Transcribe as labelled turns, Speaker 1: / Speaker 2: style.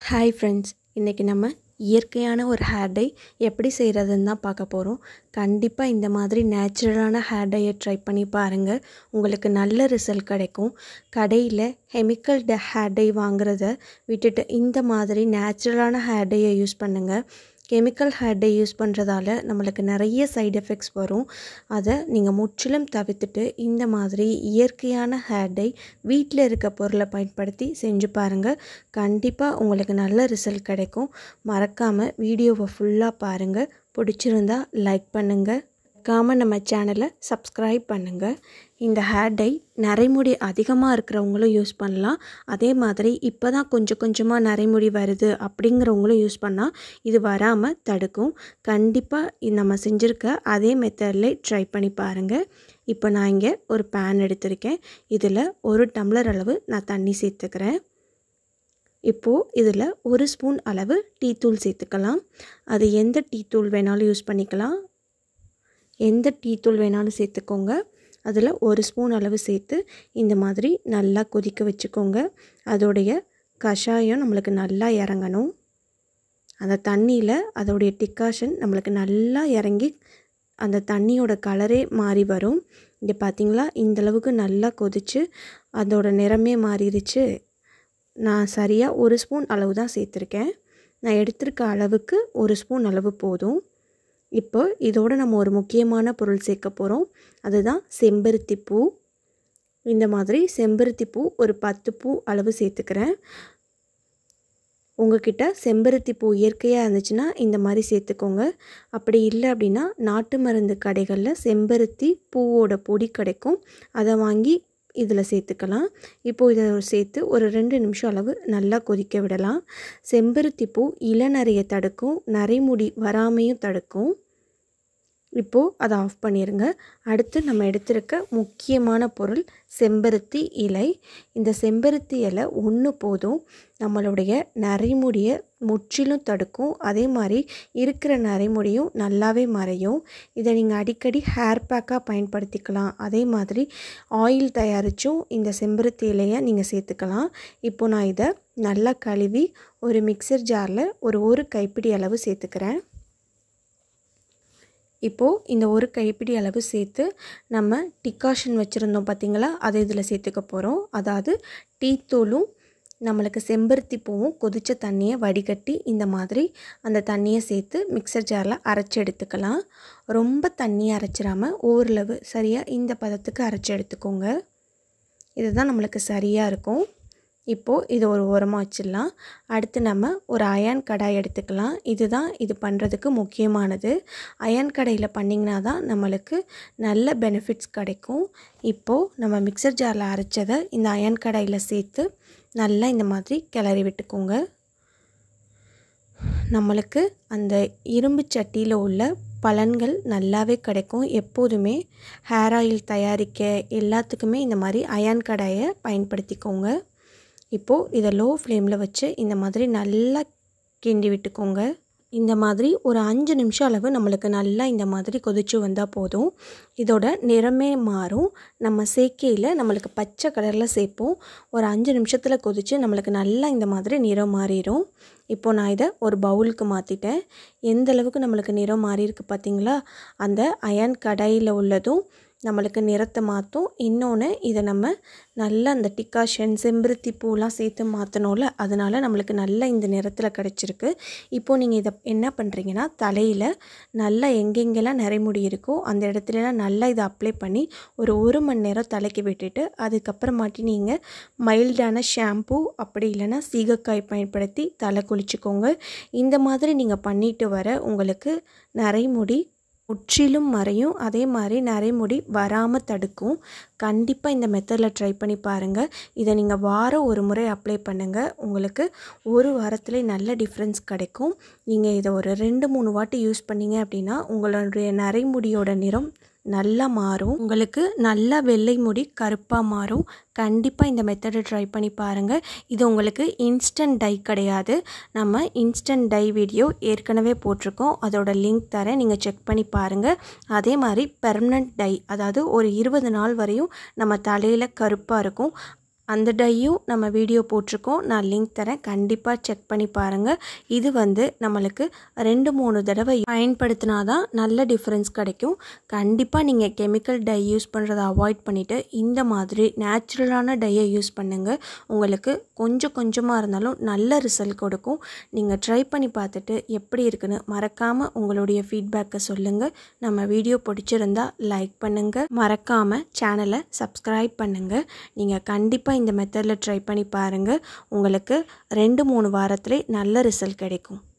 Speaker 1: hi friends இன்றைக்கி நம்ம இயற்கையான ஒரு ஹேர் டை எப்படி செய்கிறதுன்னு தான் பார்க்க போகிறோம் கண்டிப்பாக இந்த மாதிரி நேச்சுரலான ஹேர் டையை ட்ரை பண்ணி பாருங்கள் உங்களுக்கு நல்ல ரிசல்ட் கிடைக்கும் கடையில் கெமிக்கல் ட ஹேர் டை வாங்குறத விட்டுட்டு இந்த மாதிரி நேச்சுரலான ஹேர் டையை யூஸ் பண்ணுங்கள் கெமிக்கல் ஹேர் டை யூஸ் பண்ணுறதால நம்மளுக்கு நிறைய சைடு எஃபெக்ட்ஸ் வரும் அதை நீங்கள் முற்றிலும் தவிர்த்துட்டு இந்த மாதிரி இயற்கையான ஹேர் டை வீட்டில் இருக்க பொருளை பயன்படுத்தி செஞ்சு பாருங்கள் கண்டிப்பாக உங்களுக்கு நல்ல ரிசல்ட் கிடைக்கும் மறக்காமல் வீடியோவை ஃபுல்லாக பாருங்கள் பிடிச்சிருந்தா லைக் பண்ணுங்கள் மறக்காமல் நம்ம சேனலை சப்ஸ்கிரைப் பண்ணுங்கள் இந்த ஹேர் டை நரைமுடி அதிகமாக இருக்கிறவங்களும் யூஸ் பண்ணலாம் அதே மாதிரி இப்போ தான் கொஞ்சம் கொஞ்சமாக நரைமுடி வருது அப்படிங்கிறவங்களும் யூஸ் பண்ணால் இது வராமல் தடுக்கும் கண்டிப்பாக நம்ம செஞ்சுருக்க அதே மெத்தட்லே ட்ரை பண்ணி பாருங்கள் இப்போ நான் இங்கே ஒரு பேன் எடுத்திருக்கேன் இதில் ஒரு டம்ளர் அளவு நான் தண்ணி சேர்த்துக்கிறேன் இப்போது இதில் ஒரு ஸ்பூன் அளவு டீ தூள் சேர்த்துக்கலாம் அது எந்த டீ தூள் வேணாலும் யூஸ் பண்ணிக்கலாம் எந்த டீ தூள் வேணாலும் சேர்த்துக்கோங்க அதில் ஒரு ஸ்பூன் அளவு சேர்த்து இந்த மாதிரி நல்லா கொதிக்க வச்சுக்கோங்க அதோடைய கஷாயம் நம்மளுக்கு நல்லா இறங்கணும் அந்த தண்ணியில் அதோடைய டிக்காஷன் நம்மளுக்கு நல்லா இறங்கி அந்த தண்ணியோட கலரே மாறி வரும் இங்கே பார்த்தீங்களா இந்தளவுக்கு நல்லா கொதித்து அதோட நிறமே மாறிடுச்சு நான் சரியாக ஒரு ஸ்பூன் அளவு தான் சேர்த்துருக்கேன் நான் எடுத்திருக்க அளவுக்கு ஒரு ஸ்பூன் அளவு போதும் இப்போ இதோடு நம்ம ஒரு முக்கியமான பொருள் சேர்க்க போகிறோம் அதுதான் செம்பருத்தி பூ இந்த மாதிரி செம்பருத்தி பூ ஒரு பத்து பூ அளவு சேர்த்துக்கிறேன் உங்ககிட்ட செம்பருத்தி பூ இயற்கையாக இருந்துச்சுன்னா இந்த மாதிரி சேர்த்துக்கோங்க அப்படி இல்லை அப்படின்னா நாட்டு மருந்து கடைகளில் செம்பருத்தி பூவோட பொடி கிடைக்கும் அதை வாங்கி இதில் சேர்த்துக்கலாம் இப்போது இதை சேர்த்து ஒரு ரெண்டு நிமிஷம் அளவு நல்லா கொதிக்க விடலாம் செம்பருத்தி பூ இளநரையை தடுக்கும் நரைமுடி வராமையும் தடுக்கும் இப்போது அதை ஆஃப் பண்ணிடுங்க அடுத்து நம்ம எடுத்திருக்க முக்கியமான பொருள் செம்பருத்தி இலை இந்த செம்பருத்தி இலை ஒன்று போதும் நம்மளுடைய நரைமுடியை முற்றிலும் தடுக்கும் அதே மாதிரி இருக்கிற நரைமுடியும் நல்லாவே மறையும் இதை நீங்கள் அடிக்கடி ஹேர் பேக்காக பயன்படுத்திக்கலாம் அதே மாதிரி ஆயில் தயாரித்தும் இந்த செம்பருத்தி இலையை நீங்கள் சேர்த்துக்கலாம் இப்போ நான் இதை நல்லா கழுவி ஒரு மிக்சர் ஜாரில் ஒரு ஒரு கைப்பிடி அளவு சேர்த்துக்கிறேன் இப்போது இந்த ஒரு கைப்பிடி அளவு சேர்த்து நம்ம டிக்காஷன் வச்சுருந்தோம் பார்த்திங்களா அதை இதில் சேர்த்துக்க போகிறோம் அதாவது டீ தூளும் நம்மளுக்கு செம்பருத்தி பூவும் கொதித்த தண்ணியை வடிகட்டி இந்த மாதிரி அந்த தண்ணியை சேர்த்து மிக்சர் ஜாரில் அரைச்சி எடுத்துக்கலாம் ரொம்ப தண்ணி அரைச்சிடாமல் ஓரளவு சரியாக இந்த பதத்துக்கு அரைச்சி எடுத்துக்கோங்க இதுதான் நம்மளுக்கு சரியாக இருக்கும் இப்போது இது ஒரு உரமாக வச்சிடலாம் அடுத்து நம்ம ஒரு அயன் கடாய் எடுத்துக்கலாம் இதுதான் இது பண்ணுறதுக்கு முக்கியமானது அயன் கடையில் பண்ணிங்கன்னா தான் நம்மளுக்கு நல்ல பெனிஃபிட்ஸ் கிடைக்கும் இப்போது நம்ம மிக்சர் ஜாரில் அரைச்சதை இந்த அயன் கடாயில் சேர்த்து நல்லா இந்த மாதிரி கிளறி விட்டுக்கோங்க நம்மளுக்கு அந்த இரும்பு சட்டியில் உள்ள பலன்கள் நல்லாவே கிடைக்கும் எப்போதுமே ஹேர் ஆயில் தயாரிக்க எல்லாத்துக்குமே இந்த மாதிரி அயன் கடாயை பயன்படுத்திக்கோங்க இப்போது இதை லோ ஃப்ளேமில் வச்சு இந்த மாதிரி நல்லா கிண்டி விட்டுக்கோங்க இந்த மாதிரி ஒரு அஞ்சு நிமிஷம் அளவு நம்மளுக்கு நல்லா இந்த மாதிரி கொதிச்சு வந்தால் போதும் இதோட நிறமே மாறும் நம்ம சேர்க்கையில் நம்மளுக்கு பச்சை கலரில் சேர்ப்போம் ஒரு அஞ்சு நிமிஷத்தில் கொதித்து நம்மளுக்கு நல்லா இந்த மாதிரி நிறம் மாறிடும் இப்போது நான் இதை ஒரு பவுலுக்கு மாற்றிட்டேன் எந்த அளவுக்கு நம்மளுக்கு நிறம் மாறியிருக்கு பார்த்தீங்களா அந்த அயன் கடாயில் உள்ளதும் நம்மளுக்கு நிறத்தை மாற்றும் இன்னொன்று இதை நம்ம நல்லா அந்த டிக்காஷன் செம்பருத்தி பூலாம் சேர்த்து மாற்றணும்ல அதனால் நம்மளுக்கு நல்லா இந்த நிறத்தில் கிடச்சிருக்கு இப்போது நீங்கள் இதை என்ன பண்ணுறீங்கன்னா தலையில் நல்லா எங்கெங்கெல்லாம் நரைமுடி இருக்கோ அந்த இடத்துலலாம் நல்லா இதை அப்ளை பண்ணி ஒரு ஒரு மணி நேரம் தலைக்கு விட்டுட்டு அதுக்கப்புறமாட்டி நீங்கள் மைல்டான ஷாம்பூ அப்படி இல்லைன்னா சீகக்காய் பயன்படுத்தி தலை குளிச்சுக்கோங்க இந்த மாதிரி நீங்கள் பண்ணிட்டு வர உங்களுக்கு நரைமுடி முற்றிலும் மறையும் அதே மாதிரி நரைமுடி வராமல் தடுக்கும் கண்டிப்பாக இந்த மெத்தடில் ட்ரை பண்ணி பாருங்கள் இதை நீங்கள் வாரம் ஒரு முறை அப்ளை பண்ணுங்கள் உங்களுக்கு ஒரு வாரத்தில் நல்ல டிஃப்ரென்ஸ் கிடைக்கும் நீங்கள் இதை ஒரு ரெண்டு மூணு வாட்டி யூஸ் பண்ணிங்க அப்படின்னா உங்களுடைய நரைமுடியோட நிறம் நல்லா மாறும் உங்களுக்கு நல்லா வெள்ளை முடி கருப்பாக மாறும் கண்டிப்பாக இந்த மெத்தடை ட்ரை பண்ணி பாருங்கள் இது உங்களுக்கு இன்ஸ்டன்ட் டை கிடையாது நம்ம இன்ஸ்டன்ட் டை வீடியோ ஏற்கனவே போட்டிருக்கோம் அதோட லிங்க் தரேன் நீங்கள் செக் பண்ணி பாருங்கள் அதே மாதிரி பெர்மனண்ட் டை அதாவது ஒரு இருபது நாள் வரையும் நம்ம தலையில் கருப்பாக இருக்கும் அந்த டையும் நம்ம வீடியோ போட்டிருக்கோம் நான் லிங்க் தரேன் கண்டிப்பாக செக் பண்ணி பாருங்கள் இது வந்து நம்மளுக்கு ரெண்டு மூணு தடவை பயன்படுத்தினா தான் நல்ல டிஃப்ரென்ஸ் கிடைக்கும் கண்டிப்பாக நீங்கள் கெமிக்கல் டை யூஸ் பண்ணுறதை அவாய்ட் பண்ணிவிட்டு இந்த மாதிரி நேச்சுரலான டையை யூஸ் பண்ணுங்கள் உங்களுக்கு கொஞ்சம் கொஞ்சமாக இருந்தாலும் நல்ல ரிசல்ட் கொடுக்கும் நீங்கள் ட்ரை பண்ணி பார்த்துட்டு எப்படி இருக்குன்னு மறக்காமல் உங்களுடைய ஃபீட்பேக்கை சொல்லுங்கள் நம்ம வீடியோ பிடிச்சிருந்தா லைக் பண்ணுங்கள் மறக்காமல் சேனலை சப்ஸ்கிரைப் பண்ணுங்கள் நீங்கள் கண்டிப்பாக இந்த மெத்தடில் ட்ரை பண்ணி பாருங்கள் உங்களுக்கு ரெண்டு மூணு வாரத்திலே நல்ல ரிசல்ட் கிடைக்கும்